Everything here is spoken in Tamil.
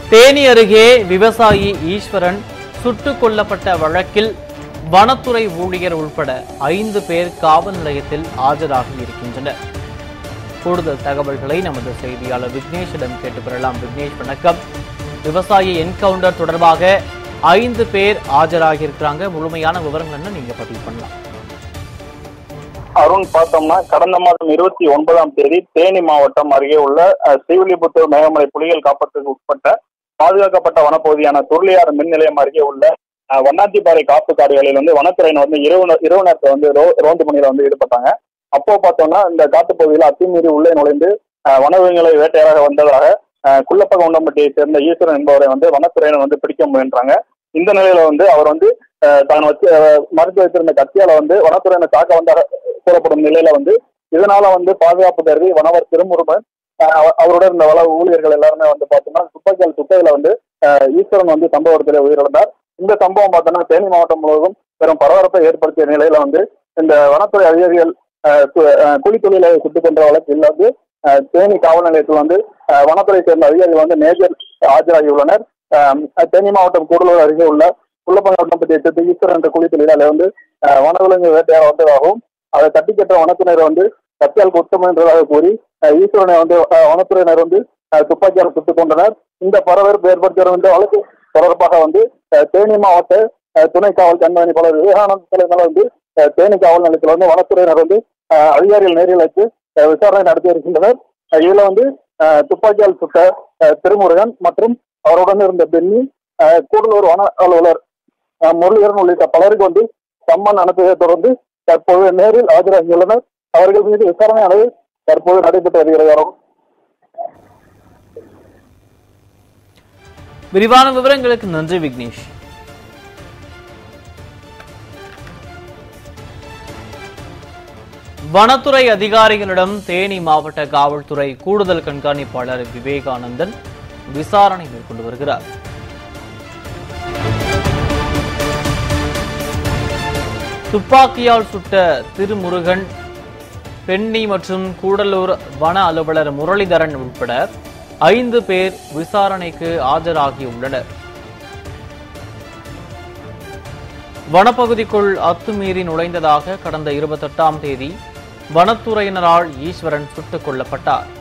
தேனி அருகே விவசாயி ஈஸ்வரன் சுட்டுக் கொல்லப்பட்ட வழக்கில் வனத்துறை ஊழியர் உட்பட ஐந்து பேர் காவல் நிலையத்தில் ஆஜராகி இருக்கின்றனர் கூடுதல் தகவல்களை நமது செய்தியாளர் விக்னேஷிடம் கேட்டு பெறலாம் விக்னேஷ் வணக்கம் விவசாயி என்கவுண்டர் தொடர்பாக ஐந்து பேர் ஆஜராகி இருக்கிறாங்க முழுமையான விவரங்கள் என்ன நீங்க பதிவு பண்ணலாம் அருண் பார்த்தோம்னா கடந்த மாதம் இருபத்தி ஒன்பதாம் தேதி தேனி மாவட்டம் அருகே உள்ள அஹ், ஸ்ரீவில்லிபுத்தூர் மேகமலை புலிகள் காப்பகத்துக்கு உட்பட்ட பாதுகாக்கப்பட்ட வனப்பகுதியான துருளியாறு மின் நிலையம் அருகே உள்ள அஹ், வண்ணாத்திப்பாறை காப்பு காடுகளில் வந்து வனத்துறையினர் வந்து இரவு நே- இரவு நேரத்தை வந்து ரோ ரோந்து பணியில வந்து ஈடுபட்டாங்க அப்போ பார்த்தோம்னா இந்த காட்டுப்பகுதியில் அத்துமீறி உள்ளே நுழைந்து அஹ், வனவிலங்குகளை வேட்டையாக வந்ததாக அஹ், குள்ளப்பகவுண்டம்பட்டியை சேர்ந்த ஈஸ்வரன் என்பவரை வந்து வனத்துறையினர் வந்து பிடிக்க முயன்றாங்க இந்த நிலையில வந்து அவர் வந்து அஹ், தான் வச்சு அஹ், மறைத்து வைத்திருந்த கத்தியால வந்து வனத்துறையினர் தாக்க வந்தாக கூறப்படும் நிலையில வந்து இதனால வந்து பாதுகாப்பு கருதி வனவர் திருமுருகன் அஹ், அவ- அவரோட இருந்த வள ஊழியர்கள் எல்லாருமே வந்து பார்த்தோம்னா துப்பாக்கியால் சுட்டையில வந்து அஹ், ஈஸ்வரன் வந்து சம்பவத்தில் உயிரிழந்தார் இந்த சம்பவம் பார்த்தோம்னா தேனி மாவட்டம் முழுவதும் பெரும் பரபரப்பை ஏற்படுத்திய நிலையில வந்து இந்த வனத்துறை அதிகாரிகள் அஹ், கு- அஹ், கூலி தொழிலை சுட்டுக் கொன்ற வழக்கில் வந்து அஹ், தேனி காவல் நிலையத்தில் வந்து அஹ், வனத்துறை சேர்ந்த அதிகாரிகள் வந்து நேஜர் ஆஜராகியுள்ளனர் அஹ், தேனி மாவட்டம் கூடலூர் அருகே உள்ள குள்ளப்பங்கப்பட்டியை சேர்த்து ஈஸ்வரன் என்ற கூலி தொழிலாளர் வந்து அஹ், வனவிலங்கு வேட்டையாட வந்ததாகவும் அதை தட்டி கட்ட வனத்துறையினர் வந்து கத்தியால் குற்றம் என்றதாக கூறி அஹ், ஈஸ்வரனை வந்து அஹ், வனத்துறையினர் வந்து அஹ், துப்பாக்கியால் சுட்டுக் கொண்டனர் இந்த பரபரப்பு ஏற்படுத்திய இந்த வழக்கு தொடர்பாக வந்து அஹ், தேனி மாவட்ட அஹ், துணை காவல் கண்காணிப்பாளர் விவேகானந்த் தலைமையில வந்து அஹ், தேனி காவல் நிலையத்தில் வந்து வனத்துறையினர் வந்து அஹ், அதிகாரிகள் நேரில் வைத்து அஹ், விசாரணை நடத்தி இருக்கின்றனர் அஹ், இதுல வந்து அஹ், துப்பாக்கியால் சுட்ட அஹ், திருமுருகன் மற்றும் அவருடன் இருந்த பென்னி அஹ், கூடலூர் வன அலுவலர் அஹ், முரளிதரன் உள்ளிட்ட பலருக்கு வந்து சம்மன் அனுப்பியதை தொடர்ந்து தற்போது நேரில் ஆஜராகியுள்ளனர் அவர்கள் மீது விசாரணையானது தற்போது நடைபெற்று வருகிறது வரும் விரிவான விவரங்களுக்கு நன்றி விக்னேஷ் வனத்துறை அதிகாரிகளிடம் தேனி மாவட்ட காவல்துறை கூடுதல் கண்காணிப்பாளர் விவேகானந்தன் விசாரணை மேற்கொண்டு வருகிறார் துப்பாக்கியால் சுட்ட திருமுருகன் பெண்ணி மற்றும் கூடலூர் வன அலுவலர் முரளிதரன் உட்பட ஐந்து பேர் விசாரணைக்கு ஆஜராகியுள்ளனர் வனப்பகுதிக்குள் அத்துமீறி நுழைந்ததாக கடந்த இருபத்தெட்டாம் தேதி வனத்துறையினரால் ஈஸ்வரன் சுட்டுக் கொல்லப்பட்டார்